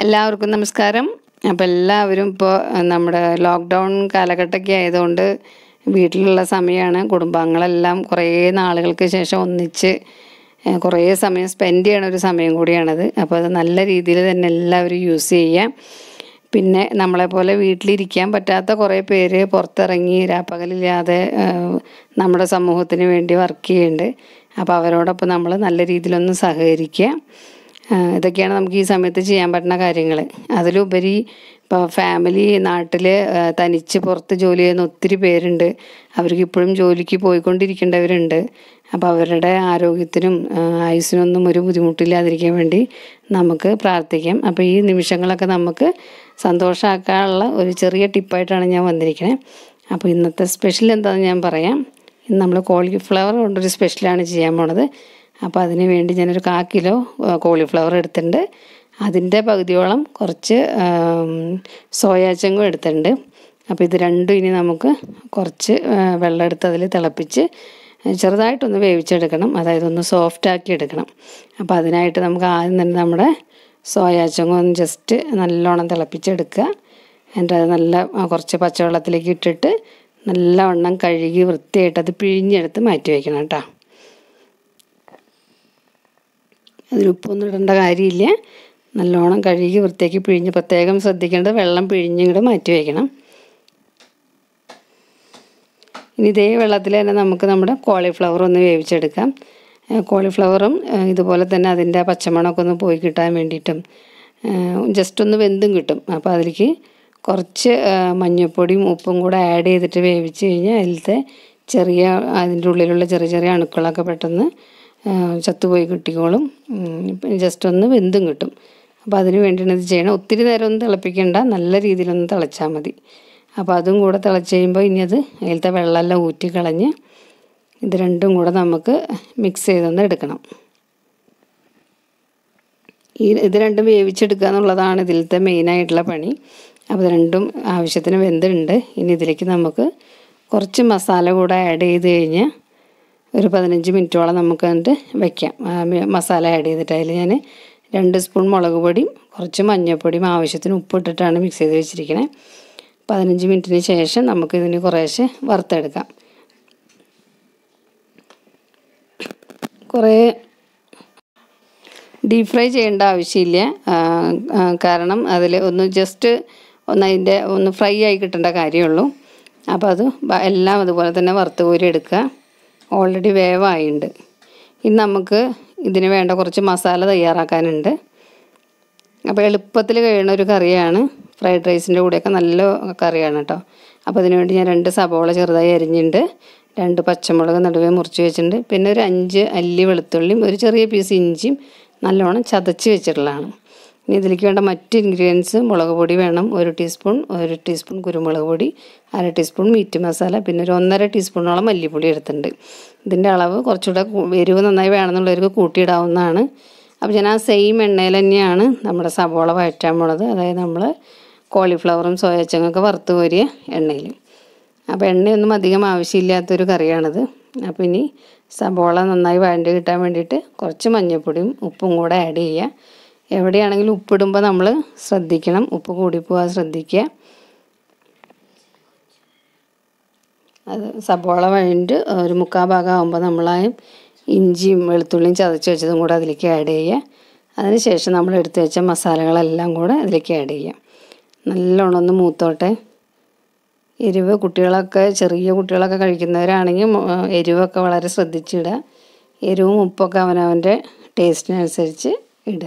എല്ലാവർക്കും നമസ്കാരം അപ്പോൾ എല്ലാവരും ഇപ്പോൾ നമ്മുടെ ലോക്ക്ഡൗൺ കാലഘട്ടമൊക്കെ ആയതുകൊണ്ട് വീട്ടിലുള്ള സമയമാണ് കുടുംബാംഗങ്ങളെല്ലാം കുറേ നാളുകൾക്ക് ശേഷം ഒന്നിച്ച് ഏഹ്, കുറേ സമയം സ്പെൻഡ് ചെയ്യണ ഒരു സമയം കൂടിയാണത് അപ്പോൾ അത് നല്ല രീതിയിൽ തന്നെ എല്ലാവരും യൂസ് ചെയ്യാം പിന്നെ നമ്മളെപ്പോലെ വീട്ടിലിരിക്കാൻ പറ്റാത്ത കുറേ പേര് പുറത്തിറങ്ങി രാപ്പകലില്ലാതെ ഏഹ്, നമ്മുടെ സമൂഹത്തിന് വേണ്ടി വർക്ക് ചെയ്യുന്നുണ്ട് അപ്പോൾ അവരോടൊപ്പം നമ്മൾ നല്ല രീതിയിലൊന്ന് സഹകരിക്കുക ആ, ഇതൊക്കെയാണ് നമുക്ക് ഈ സമയത്ത് ചെയ്യാൻ പറ്റുന്ന കാര്യങ്ങൾ അതിലുപരി ഇപ്പോൾ ഫാമിലി നാട്ടിൽ തനിച്ച് പുറത്ത് ജോലി ചെയ്യുന്ന ഒത്തിരി പേരുണ്ട് അവർക്ക് ഇപ്പോഴും ജോലിക്ക് പോയിക്കൊണ്ടിരിക്കേണ്ടവരുണ്ട് അപ്പോൾ അവരുടെ ആരോഗ്യത്തിനും ആ, ആയുസ്സിനൊന്നും ഒരു ബുദ്ധിമുട്ടില്ലാതിരിക്കാൻ വേണ്ടി നമുക്ക് പ്രാർത്ഥിക്കാം അപ്പോൾ ഈ നിമിഷങ്ങളൊക്കെ നമുക്ക് സന്തോഷമാക്കാനുള്ള ഒരു ചെറിയ ടിപ്പായിട്ടാണ് ഞാൻ വന്നിരിക്കുന്നത് അപ്പോൾ ഇന്നത്തെ സ്പെഷ്യൽ എന്താണെന്ന് ഞാൻ പറയാം ഇന്ന് നമ്മൾ കോളിഫ്ലവർ കൊണ്ടൊരു സ്പെഷ്യലാണ് ചെയ്യാൻ പോണത് അപ്പോൾ അതിന് വേണ്ടി ഞാനൊരു കാ കിലോ കോളിഫ്ലവർ എടുത്തിട്ടുണ്ട് അതിൻ്റെ പകുതിയോളം കുറച്ച് സോയാച്ചങ്കും എടുത്തിട്ടുണ്ട് അപ്പോൾ ഇത് രണ്ടും ഇനി നമുക്ക് കുറച്ച് ആ, വെള്ളം എടുത്ത് അതിൽ തിളപ്പിച്ച് ചെറുതായിട്ടൊന്ന് വേവിച്ചെടുക്കണം അതായത് ഒന്ന് സോഫ്റ്റ് ആക്കി എടുക്കണം അപ്പോൾ അതിനായിട്ട് നമുക്ക് ആദ്യം തന്നെ നമ്മുടെ സോയാച്ചങ്കും ഒന്ന് ജസ്റ്റ് നല്ലോണം തിളപ്പിച്ചെടുക്കുക എന്നിട്ട് അത് നല്ല ആ, കുറച്ച് പച്ചവെള്ളത്തിലേക്ക് ഇട്ടിട്ട് നല്ലവണ്ണം കഴുകി വൃത്തിയായിട്ട് അത് പിഴിഞ്ഞെടുത്ത് മാറ്റി വയ്ക്കണം കേട്ടോ അതിൽ ഉപ്പൊന്നും ഇടേണ്ട കാര്യമില്ല നല്ലോണം കഴുകി വൃത്തിയാക്കി പിഴിഞ്ഞ് പ്രത്യേകം ശ്രദ്ധിക്കേണ്ടത് വെള്ളം പിഴിഞ്ഞിങ്ങോട്ട് മാറ്റി വയ്ക്കണം ഇനി ഇതേ വെള്ളത്തിൽ തന്നെ നമുക്ക് നമ്മുടെ കോളിഫ്ലവർ ഒന്ന് വേവിച്ചെടുക്കാം ഏഹ് കോളിഫ്ലവറും ഏഹ് ഇതുപോലെ തന്നെ അതിൻ്റെ പച്ചമണമൊക്കെ ഒന്ന് പോയി കിട്ടാൻ വേണ്ടിയിട്ടും ജസ്റ്റ് ഒന്ന് വെന്തും കിട്ടും അപ്പോൾ അതിലേക്ക് കുറച്ച് ഏഹ് മഞ്ഞൾപ്പൊടിയും ഉപ്പും കൂടെ ആഡ് ചെയ്തിട്ട് വേവിച്ച് കഴിഞ്ഞാൽ അതിലത്തെ ചെറിയ അതിൻ്റെ ഉള്ളിലുള്ള ചെറിയ ചെറിയ അണുക്കളൊക്കെ പെട്ടെന്ന് ഏഹ് ചത്തുപോയി കിട്ടിക്കോളും ജസ്റ്റ് ഒന്ന് വെന്തും കിട്ടും അപ്പോൾ അതിന് വേണ്ടിയാണ് ഇത് ചെയ്യണം ഒത്തിരി നേരം ഒന്നും തിളപ്പിക്കേണ്ട നല്ല രീതിയിലൊന്ന് തിളച്ചാൽ മതി അപ്പോൾ അതും കൂടെ തിളച്ച് കഴിയുമ്പോൾ ഇനി അത് അതിലത്തെ വെള്ളമെല്ലാം ഊറ്റി കളഞ്ഞ് ഇത് രണ്ടും കൂടെ നമുക്ക് മിക്സ് ചെയ്തൊന്ന് എടുക്കണം ഈ ഇത് രണ്ടും വേവിച്ചെടുക്കുക എന്നുള്ളതാണ് ഇതിലത്തെ മെയിനായിട്ടുള്ള പണി അപ്പോൾ ഇത് രണ്ടും ആവശ്യത്തിന് വെന്തുണ്ട് ഇനി ഇതിലേക്ക് നമുക്ക് കുറച്ച് മസാല കൂടെ ആഡ് ചെയ്ത് കഴിഞ്ഞാൽ ഒരു പതിനഞ്ച് മിനിറ്റോളം നമുക്ക് എന്നിട്ട് വെക്കാം ആ, മി- മസാല ആഡ് ചെയ്തിട്ട് അതിൽ ഞാൻ രണ്ട് സ്പൂൺ മുളക് പൊടിയും കുറച്ച് മഞ്ഞൾപ്പൊടിയും ആവശ്യത്തിന് ഉപ്പിട്ടിട്ടാണ് മിക്സ് ചെയ്ത് വെച്ചിരിക്കണേ പതിനഞ്ച് മിനിറ്റിന് ശേഷം നമുക്ക് ഇതിന് കുറേശ്ശെ വറുത്തെടുക്കാം കുറേ ഡീപ് ഫ്രൈ ചെയ്യേണ്ട ആവശ്യമില്ല ആ, ആ, കാരണം അതിൽ ഒന്ന് ജസ്റ്റ് ഒന്ന് അതിൻ്റെ ഒന്ന് ഫ്രൈ ആയി കിട്ടേണ്ട കാര്യമുള്ളൂ അപ്പോൾ അത് ബ- എല്ലാം അതുപോലെ തന്നെ വറുത്ത് കോരി എടുക്കുക ഓൾറെഡി വേവായിട്ടുണ്ട് ഇനി നമുക്ക് ഇതിന് വേണ്ട കുറച്ച് മസാല തയ്യാറാക്കാനുണ്ട് അപ്പോൾ എളുപ്പത്തിൽ കഴിയുന്ന ഒരു കറിയാണ് ഫ്രൈഡ് റൈസിൻ്റെ കൂടെയൊക്കെ നല്ല കറിയാണ് കേട്ടോ അപ്പോൾ അതിന് വേണ്ടി ഞാൻ രണ്ട് സബോള ചെറുതായി അരിഞ്ഞിട്ടുണ്ട് രണ്ട് പച്ചമുളക് നടുവേ മുറിച്ച് വെച്ചിട്ടുണ്ട് പിന്നെ ഒരു അഞ്ച് അല്ലി വെളുത്തുള്ളിയും ഒരു ചെറിയ പീസ് ഇഞ്ചിയും നല്ലോണം ചതച്ച് വെച്ചിട്ടുള്ളതാണ് ഇനി ഇതിലേക്ക് വേണ്ട മറ്റ് ഇൻഗ്രീഡിയൻസ് മുളക് പൊടി വേണം ഒരു ടീസ്പൂൺ ഒരു ടീസ്പൂൺ കുരുമുളക് പൊടി അര ടീസ്പൂൺ മീറ്റ് മസാല പിന്നെ ഒരു ഒന്നര ടീസ്പൂണോളം മല്ലിപ്പൊടി എടുത്തിട്ടുണ്ട് ഇതിൻ്റെ അളവ് കുറച്ചുകൂടെ കൂ- എരിവ് നന്നായി വേണമെന്നുള്ളവർക്ക് കൂട്ടിയിടാവുന്നതാണ് അപ്പോൾ ഞാൻ ആ സെയിം എണ്ണയിൽ തന്നെയാണ് നമ്മുടെ സബോള വഴറ്റാൻ പോണത് അതായത് നമ്മൾ കോളിഫ്ലവറും സോയച്ചങ്ങൊക്കെ വറുത്ത് കോരിയ എണ്ണയിൽ അപ്പോൾ എണ്ണയൊന്നും അധികം ആവശ്യമില്ലാത്തൊരു കറിയാണിത് അപ്പോൾ ഇനി സബോള നന്നായി വഴണ്ടി കിട്ടാൻ വേണ്ടിയിട്ട് കുറച്ച് മഞ്ഞൾപ്പൊടിയും ഉപ്പും കൂടെ ആഡ് ചെയ്യുക എവിടെയാണെങ്കിലും ഉപ്പിടുമ്പോൾ നമ്മൾ ശ്രദ്ധിക്കണം ഉപ്പ് കൂടിപ്പോവാൻ ശ്രദ്ധിക്കുക അത് സബോള വഴണ്ട് ഒരു മുക്കാൽ ഭാഗം ആകുമ്പോൾ നമ്മൾ ആ ഇഞ്ചിയും വെളുത്തുള്ളിയും ചതച്ച് വെച്ചതും കൂടെ അതിലേക്ക് ആഡ് ചെയ്യുക അതിനുശേഷം നമ്മൾ എടുത്ത് വെച്ച മസാലകളെല്ലാം കൂടെ അതിലേക്ക് ആഡ് ചെയ്യുക നല്ലോണം ഒന്ന് മൂത്തോട്ടെ എരിവ് കുട്ടികളൊക്കെ ചെറിയ കുട്ടികളൊക്കെ കഴിക്കുന്നവരാണെങ്കിൽ മു- എരിവൊക്കെ വളരെ ശ്രദ്ധിച്ചിടുക എരിവും ഉപ്പൊക്കെ അവനവൻ്റെ ടേസ്റ്റിനനുസരിച്ച് ഇടുക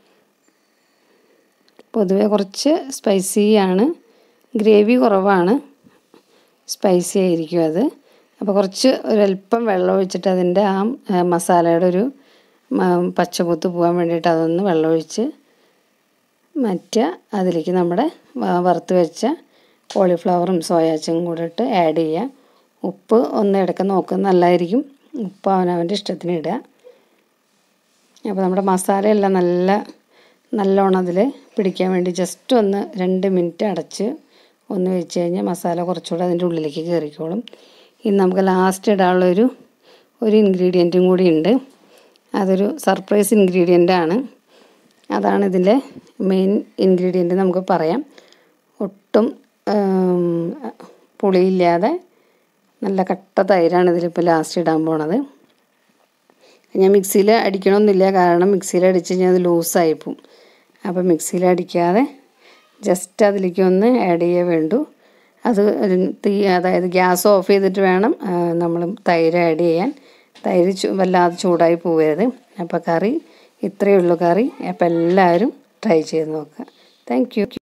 പൊതുവെ കുറച്ച് സ്പൈസിയാണ് ഗ്രേവി കുറവാണ് സ്പൈസി ആയിരിക്കും അത് അപ്പോൾ കുറച്ച് ഒരല്പം വെള്ളം ഒഴിച്ചിട്ട് അതിൻ്റെ ആ ആ, മസാലയുടെ ഒരു മ- പച്ചകുത്ത് പോകാൻ വേണ്ടിയിട്ട് അതൊന്ന് വെള്ളമൊഴിച്ച് മാറ്റുക അതിലേക്ക് നമ്മുടെ വ- വറുത്ത് വെച്ച കോളിഫ്ലവറും സോയാച്ചും കൂടെ ഇട്ട് ആഡ് ചെയ്യുക ഉപ്പ് ഒന്ന് ഇടയ്ക്ക് നോക്കുന്നത് നല്ലതായിരിക്കും ഉപ്പ് അവനവൻ്റെ ഇഷ്ടത്തിന് ഇടുക അപ്പോൾ നമ്മുടെ മസാലയെല്ലാം നല്ല നല്ലോണം അതിൽ പിടിക്കാൻ വേണ്ടി ജസ്റ്റ് ഒന്ന് രണ്ട് മിനിറ്റ് അടച്ച് ഒന്ന് വെച്ച് കഴിഞ്ഞാൽ മസാല കുറച്ചുകൂടെ അതിൻ്റെ ഉള്ളിലേക്ക് കയറിക്കോളും ഇനി നമുക്ക് ലാസ്റ്റ് ഇടാനുള്ളൊരു ഒരു ഇൻഗ്രീഡിയൻറ്റും കൂടി ഉണ്ട് അതൊരു സർപ്രൈസ് ഇൻഗ്രീഡിയൻ്റ് ആണ് അതാണ് ഇതിൻ്റെ മെയിൻ ഇൻഗ്രീഡിയൻറ്റ് നമുക്ക് പറയാം ഒട്ടും ഉം, പുളിയില്ലാതെ നല്ല കട്ട തൈരാണ് ഇതിലിപ്പോൾ ലാസ്റ്റ് ഇടാൻ പോണത് ഞാൻ മിക്സിയിൽ അടിക്കണമെന്നില്ല കാരണം മിക്സിയിൽ അടിച്ച് കഴിഞ്ഞാൽ അത് ലൂസായി പോവും അപ്പോൾ മിക്സിയിൽ അടിക്കാതെ ജസ്റ്റ് അതിലേക്ക് ഒന്ന് ആഡ് ചെയ്യേ വേണ്ടു അത് ഒരു തീ അതായത് ഗ്യാസ് ഓഫ് ചെയ്തിട്ട് വേണം നമ്മൾ തൈര് ആഡ് ചെയ്യാൻ തൈര് ചു- വല്ലാതെ ചൂടായി പോകരുത് അപ്പോൾ കറി ഇത്രയേ ഉള്ളൂ കറി അപ്പോൾ എല്ലാവരും ട്രൈ ചെയ്ത് നോക്കുക താങ്ക് യു